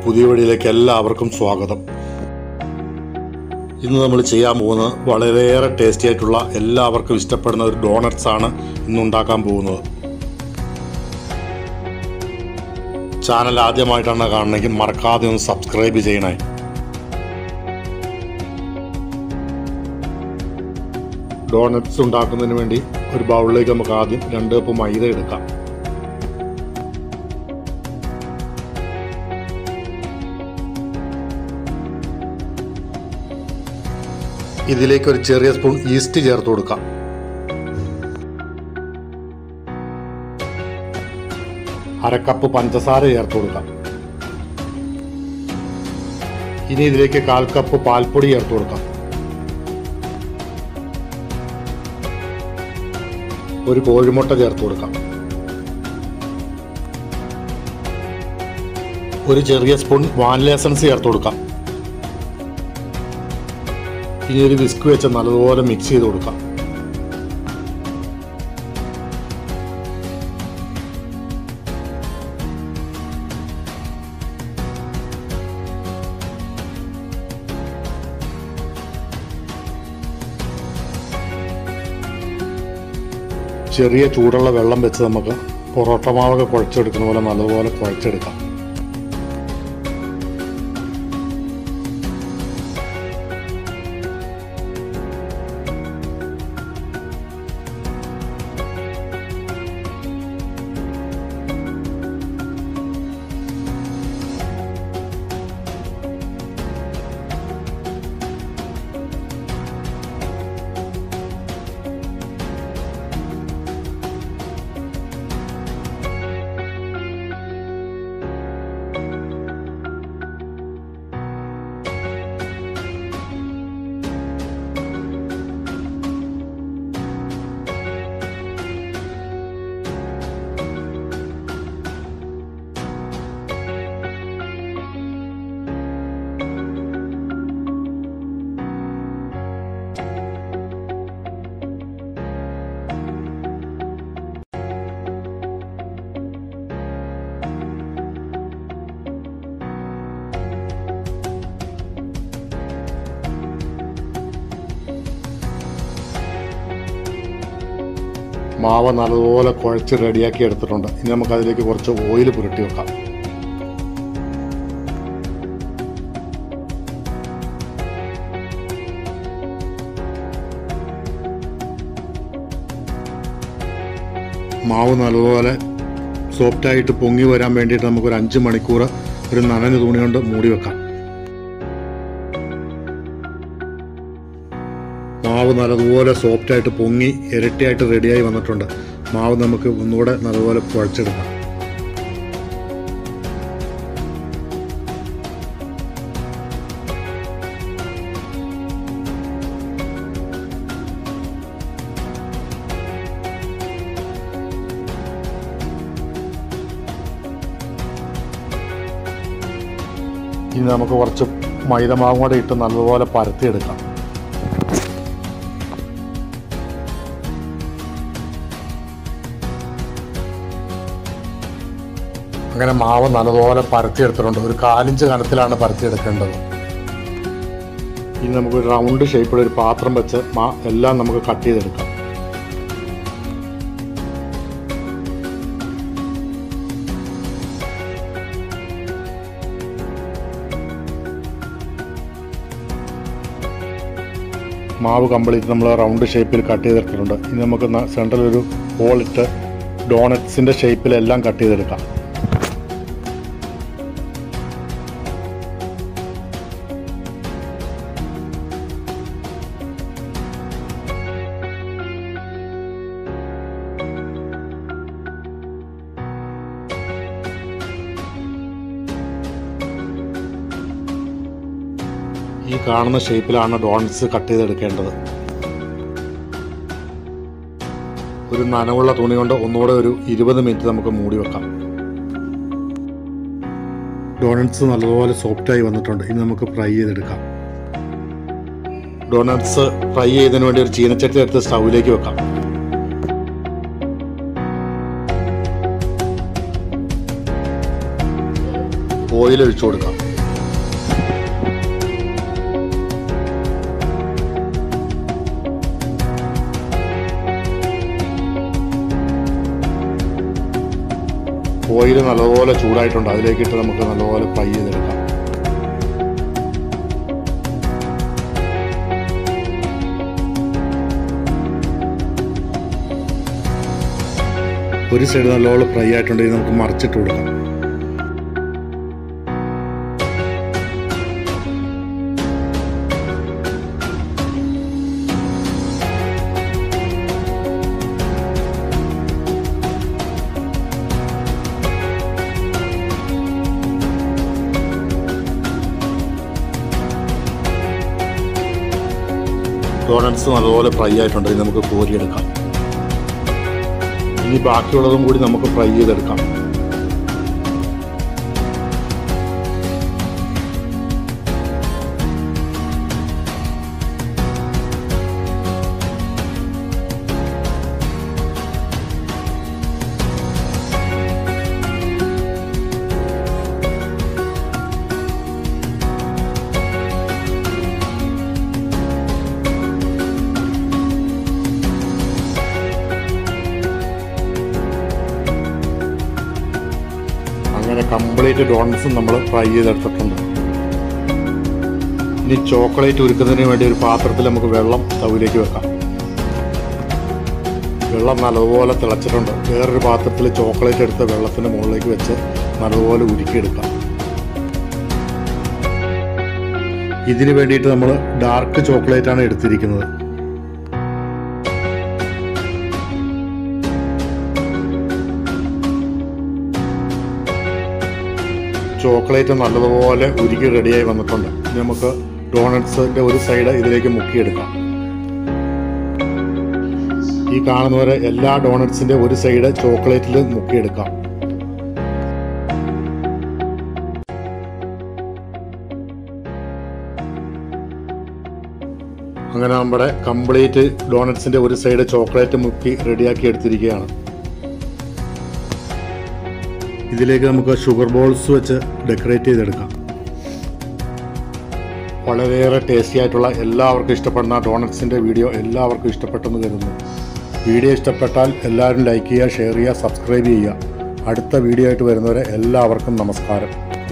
പുതിയ വീഡിയോയിലേക്ക് എല്ലാവർക്കും സ്വാഗതം ഇന്ന് നമ്മൾ ചെയ്യാൻ പോകുന്നത് വളരെയേറെ ടേസ്റ്റി ആയിട്ടുള്ള എല്ലാവർക്കും ഇഷ്ടപ്പെടുന്ന ഒരു ഡോണറ്റ്സ് ആണ് ഇന്ന് ഉണ്ടാക്കാൻ പോകുന്നത് ചാനൽ ആദ്യമായിട്ടാണ് കാണണമെങ്കിൽ മറക്കാതെ ഒന്ന് സബ്സ്ക്രൈബ് ചെയ്യണേ ഡോണറ്റ്സ് ഉണ്ടാക്കുന്നതിന് വേണ്ടി ഒരു ബൗളിലേക്ക് നമുക്ക് ആദ്യം രണ്ട് കപ്പ് മൈദ എടുക്കാം ഇതിലേക്ക് ഒരു ചെറിയ സ്പൂൺ ഈസ്റ്റ് ചേർത്ത് കൊടുക്കാം അര കപ്പ് പഞ്ചസാര ചേർത്ത് കൊടുക്കാം ഇനി ഇതിലേക്ക് കാൽ കപ്പ് പാൽപ്പൊടി ചേർത്ത് കൊടുക്കാം ഒരു കോഴിമുട്ട ചേർത്ത് കൊടുക്കാം ഒരു ചെറിയ സ്പൂൺ വാനില എസൻസ് ചേർത്ത് കൊടുക്കാം ഇനി ഒരു വിസ്ക് വെച്ച് നല്ലതുപോലെ മിക്സ് ചെയ്ത് കൊടുക്കാം ചെറിയ ചൂടുള്ള വെള്ളം വെച്ച് നമുക്ക് പൊറോട്ട മാവൊക്കെ കുഴച്ചെടുക്കുന്ന പോലെ നല്ലതുപോലെ കുഴച്ചെടുക്കാം മാവ് നല്ലതുപോലെ കുഴച്ച് റെഡിയാക്കി എടുത്തിട്ടുണ്ട് ഇനി നമുക്ക് അതിലേക്ക് കുറച്ച് ഓയിൽ പുരട്ടി വെക്കാം മാവ് നല്ലതുപോലെ സോഫ്റ്റായിട്ട് പൊങ്ങി വരാൻ വേണ്ടിയിട്ട് നമുക്കൊരു അഞ്ച് മണിക്കൂർ ഒരു നനഞ്ഞ തുണി കൊണ്ട് മൂടി വെക്കാം മാവ് നല്ലതുപോലെ സോഫ്റ്റായിട്ട് പൊങ്ങി ഇരട്ടിയായിട്ട് റെഡിയായി വന്നിട്ടുണ്ട് മാവ് നമുക്ക് ഒന്നുകൂടെ നല്ലതുപോലെ കുഴച്ചെടുക്കാം ഇനി നമുക്ക് കുറച്ച് മൈദമാവും കൂടെ ഇട്ട് നല്ലതുപോലെ പരത്തിയെടുക്കാം അങ്ങനെ മാവ് നല്ലതുപോലെ പരത്തിയെടുത്തിട്ടുണ്ട് ഒരു കാലിഞ്ച് കനത്തിലാണ് പരത്തിയെടുക്കേണ്ടത് ഇനി നമുക്ക് ഒരു റൗണ്ട് ഷേപ്പിൽ ഒരു പാത്രം വെച്ച് മാ എല്ലാം നമുക്ക് കട്ട് ചെയ്തെടുക്കാം മാവ് കംപ്ലീറ്റ് നമ്മൾ റൗണ്ട് ഷേപ്പിൽ കട്ട് ചെയ്തെടുത്തിട്ടുണ്ട് ഇനി നമുക്ക് സെൻട്രൽ ഒരു ഹോൾ ഇട്ട് ഡോണറ്റ്സിൻ്റെ ഷേപ്പിലെല്ലാം കട്ട് ചെയ്തെടുക്കാം ഈ കാണുന്ന ഷേപ്പിലാണ് ഡോണറ്റ്സ് കട്ട് ചെയ്തെടുക്കേണ്ടത് ഒരു നനവുള്ള തുണി കൊണ്ട് ഒന്നുകൂടെ ഒരു ഇരുപത് മിനിറ്റ് നമുക്ക് മൂടി വെക്കാം ഡോണറ്റ്സ് നല്ലതുപോലെ സോഫ്റ്റായി വന്നിട്ടുണ്ട് ഇനി നമുക്ക് ഫ്രൈ ചെയ്തെടുക്കാം ഡോണറ്റ്സ് ഫ്രൈ ചെയ്തതിന് വേണ്ടി ഒരു ചീനച്ചട്ടി എടുത്ത് സ്റ്റൗവിലേക്ക് വെക്കാം ഓയിൽ ഒഴിച്ചു കൊടുക്കാം ഓയിൽ നല്ലപോലെ ചൂടായിട്ടുണ്ട് അതിലേക്കിട്ട് നമുക്ക് നല്ലപോലെ ഫ്രൈ ചെയ്തെടുക്കാം ഒരു സൈഡ് നല്ലപോലെ ഫ്രൈ ആയിട്ടുണ്ടെങ്കിൽ നമുക്ക് മറിച്ചിട്ട് കൊടുക്കാം ഡോണറ്റ്സ് നല്ലപോലെ ഫ്രൈ ആയിട്ടുണ്ട് ഇത് നമുക്ക് കോരിയെടുക്കാം ഇനി ബാക്കിയുള്ളതും കൂടി നമുക്ക് ഫ്രൈ ചെയ്തെടുക്കാം അങ്ങനെ കംപ്ലീറ്റ് ഡോണറ്റ്സും നമ്മൾ ഫ്രൈ ചെയ്തെടുത്തിട്ടുണ്ട് ഇനി ചോക്ലേറ്റ് ഉരുക്കുന്നതിന് വേണ്ടി ഒരു പാത്രത്തിൽ നമുക്ക് വെള്ളം സ്റ്റൗവിലേക്ക് വെക്കാം വെള്ളം നല്ലതുപോലെ തിളച്ചിട്ടുണ്ട് വേറൊരു പാത്രത്തിൽ ചോക്ലേറ്റ് എടുത്ത് വെള്ളത്തിന് മുകളിലേക്ക് വെച്ച് നല്ലതുപോലെ ഉരുക്കിയെടുക്കാം ഇതിന് വേണ്ടിയിട്ട് നമ്മൾ ഡാർക്ക് ചോക്ലേറ്റ് ആണ് എടുത്തിരിക്കുന്നത് ചോക്ലേറ്റ് നല്ലതുപോലെ ഉരുക്കി റെഡിയായി വന്നിട്ടുണ്ട് ഇനി നമുക്ക് ഡോണറ്റ്സിന്റെ ഒരു സൈഡ് ഇതിലേക്ക് മുക്കിയെടുക്കാം ഈ കാണുന്ന പോലെ എല്ലാ ഡോണറ്റ്സിന്റെ ഒരു സൈഡ് ചോക്ലേറ്റിൽ മുക്കിയെടുക്കാം അങ്ങനെ നമ്മുടെ കംപ്ലീറ്റ് ഡോണറ്റ്സിന്റെ ഒരു സൈഡ് ചോക്ലേറ്റ് മുക്കി റെഡിയാക്കി എടുത്തിരിക്കുകയാണ് ഇതിലേക്ക് നമുക്ക് ഷുഗർ ബോൾസ് വെച്ച് ഡെക്കറേറ്റ് ചെയ്തെടുക്കാം വളരെയേറെ ടേസ്റ്റി ആയിട്ടുള്ള എല്ലാവർക്കും ഇഷ്ടപ്പെടുന്ന ഡോണറ്റ്സിൻ്റെ വീഡിയോ എല്ലാവർക്കും ഇഷ്ടപ്പെട്ടെന്ന് കരുതുന്നു വീഡിയോ ഇഷ്ടപ്പെട്ടാൽ എല്ലാവരും ലൈക്ക് ചെയ്യുക ഷെയർ ചെയ്യുക സബ്സ്ക്രൈബ് ചെയ്യുക അടുത്ത വീഡിയോ ആയിട്ട് വരുന്നവരെ എല്ലാവർക്കും നമസ്കാരം